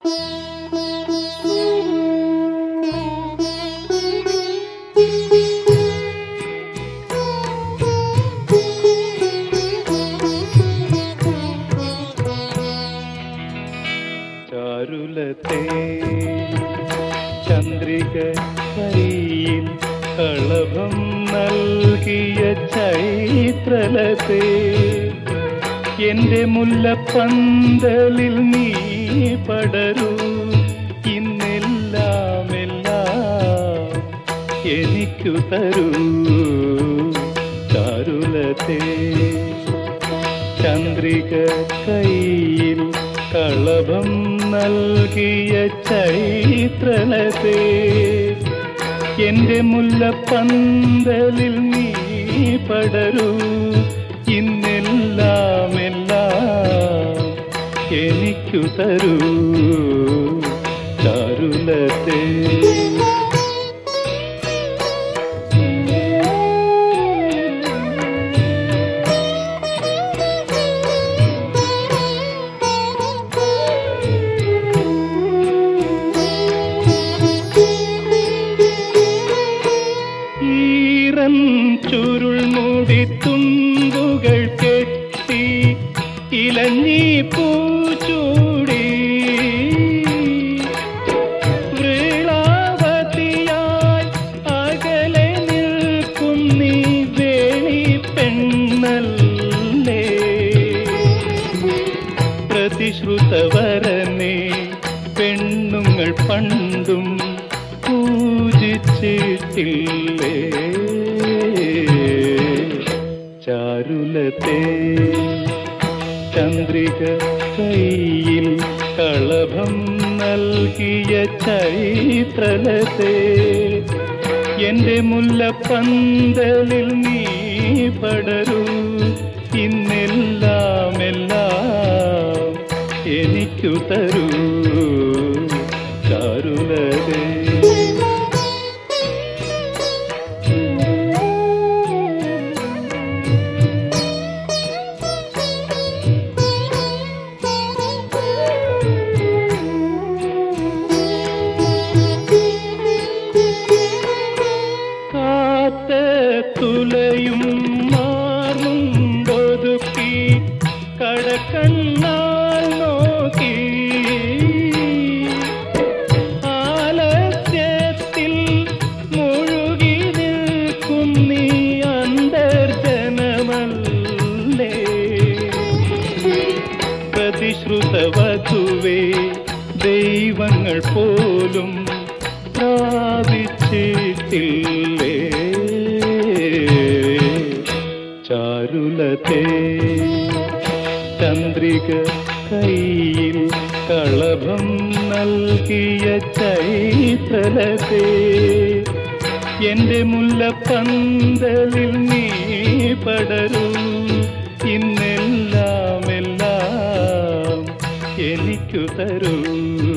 ചാരുലത്തെ ചന്ദ്രിക കൈയിൽ കളഭം നൽകിയ ചൈത്രലത്തെ എന്റെ മുല്ലപ്പന്തലിൽ നീ പടരൂ ഇന്നെല്ലാം എല്ലാം എനിക്കു തരൂ ചാരുലത്തെ ചന്ദ്രിക കൈയിൽ കളഭം നൽകിയ ചൈത്രലത്തെ എന്റെ മുല്ലപ്പന്തലിൽ നീ പടരൂ ഇന്നെല്ലാം എല്ലാം എനിക്കു തരൂ ചാരുലത്തെ ഈറൻ ചുരുൾ മൂടി തുമ്പുകൾ കെട്ടി ഇലഞ്ഞി പൂച്ചൂടി വൃളാവതിയായി അകലെ നിൽക്കുന്നീ വേണി പെണ്ണല്ലേ പ്രതിശ്രുതവരനെ പെണ്ണുങ്ങൾ പണ്ടും പൂജിച്ചിട്ടില്ലേ ചാരുലത്തെ ചന്ദ്രിക കൈയിൽ കളഭം നൽകിയ ചൈത്രലത്തെ എന്റെ മുല്ലപ്പന്തലിൽ നീ പടരൂ ഇന്നെല്ലാം എല്ലാം എനിക്കു തരൂ ചാരുലതേ കാത്ത തുലയും മാറുമ്പൊതുക്കി കടക്കണ്ണാൽ നോക്കി ആലസ്യത്തിൽ മുഴുകി നിൽക്കും നീ അന്തർജനമല്ലേ പ്രതിശ്രുതവധുവേ ദൈവങ്ങൾ പോലും പ്രാപിച്ചിട്ടില്ലേ ചാരുലത്തെ ചന്ദ്രിക കൈയിൽ കളഭം നൽകിയ ചൈത്രലത്തെ എന്റെ മുല്ലപ്പന്തലിൽ നീ പടരൂ ഇന്നെല്ലാം എല്ലാം എനിക്കു തരൂ